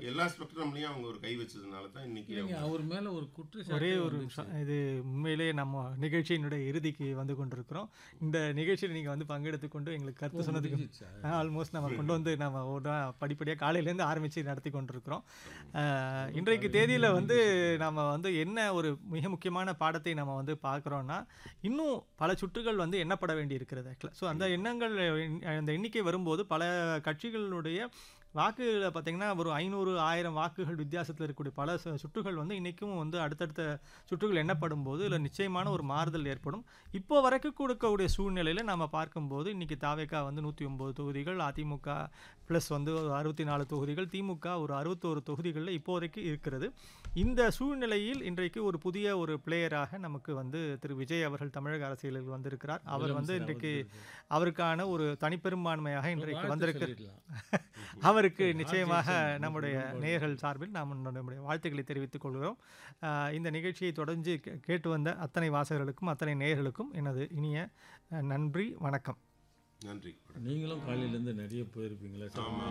எல்லா ஸ்பெக்ட்ரம்லயும் அவங்க ஒரு கை வச்சதுனால தான் இன்னைக்கு இல்லைங்க அவங்க- அவர் மேல ஒரு குற்றச்சாட்டு ஒரே ஒரு வந்துச்சு. நிமிஷம் இது உண்மையிலேயே நம்ம நிகழ்ச்சியினுடைய இறுதிக்கு வந்து கொண்டிருக்கிறோம் இந்த நிகழ்ச்சியில் நீங்கள் வந்து பங்கெடுத்து கொண்டு எங்களுக்கு ஓ, கருத்து சொன்னதுக்கு முடிஞ்சிருச்சா? ஆல்மோஸ்ட் நம்ம கொண்டு வந்து நம்ம ஒரு படிப்படியாக காலையிலேருந்து ஆரம்பித்து நடத்தி கொண்டிருக்கிறோம் அஹ், இன்றைக்கு தேதியில் வந்து நம்ம வந்து என்ன ஒரு மிக முக்கியமான பாடத்தை நம்ம வந்து பார்க்குறோன்னா இன்னும் பல சுற்றுகள் வந்து எண்ணப்பட வேண்டி இருக்கிறது ஆக்சுவலாக ஸோ அந்த எண்ணங்கள் அந்த எண்ணிக்கை வரும்போது பல கட்சிகளுடைய வாக்குகளை பார்த்தீங்கன்னா ஒரு ஐநூறு ஆயிரம் வாக்குகள் வித்தியாசத்தில் இருக்கக்கூடிய பல சு- சுற்றுகள் வந்து இன்றைக்கும் வந்து அடுத்தடுத்த சுற்றுகள் எண்ணப்படும் போது இதில் நிச்சயமான ஒரு மாறுதல் ஏற்படும் இப்போ வரைக்கும் கொடுக்கக்கூடிய சூழ்நிலையில் நம்ம பார்க்கும்போது இன்றைக்கி தாவேக்கா வந்து நூற்றி ஒம்பது தொகுதிகள் அதிமுக ப்ளஸ் வந்து ஒரு அறுபத்தி நாலு தொகுதிகள் திமுக ஒரு அறுபத்தோரு தொகுதிகளில் இப்போ வரைக்கும் இருக்கிறது இந்த சூழ்நிலையில் இன்றைக்கு ஒரு புதிய ஒரு பிளேயராக நமக்கு வந்து திரு விஜய் அவர்கள் தமிழக அரசியலில் வந்திருக்கிறார் அவர் வந்து முதலமைச்சர் இன்றைக்கு அவருக்கு அவருக்கான ஒரு தனிப்பெரும்பான்மையாக இன்றைக்கு வாழ்த்து வந்திருக்கு சொல்லிடலாம். அவருக்கு வாழ்த்து நிச்சயமாக சொல்லணும். நம்முடைய குடும்பத்தோட. நேயர்கள் சார்பில் நாம் நம்முடைய வாழ்த்துக்களை தெரிவித்துக் கொள்கிறோம் ஆஹ் இந்த நிகழ்ச்சியை தொடர்ந்து கே- கேட்டு வந்த அத்தனை வாசகர்களுக்கும் அத்தனை நேயர்களுக்கும் எனது இனிய அஹ், நன்றி வணக்கம் நன்றி நீங்களும் காலையில இருந்து நிறைய போயிருப்பீங்களா ஆமா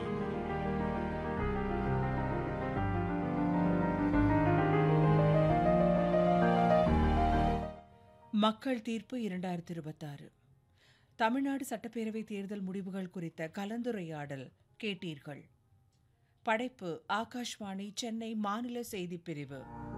மக்கள் தீர்ப்பு இரண்டாயிரத்தி இருபத்தாறு தமிழ்நாடு சட்டப்பேரவை தேர்தல் முடிவுகள் குறித்த கலந்துரையாடல் கேட்டீர்கள் படைப்பு ஆகாஷ்வாணி சென்னை மாநில செய்திப் பிரிவு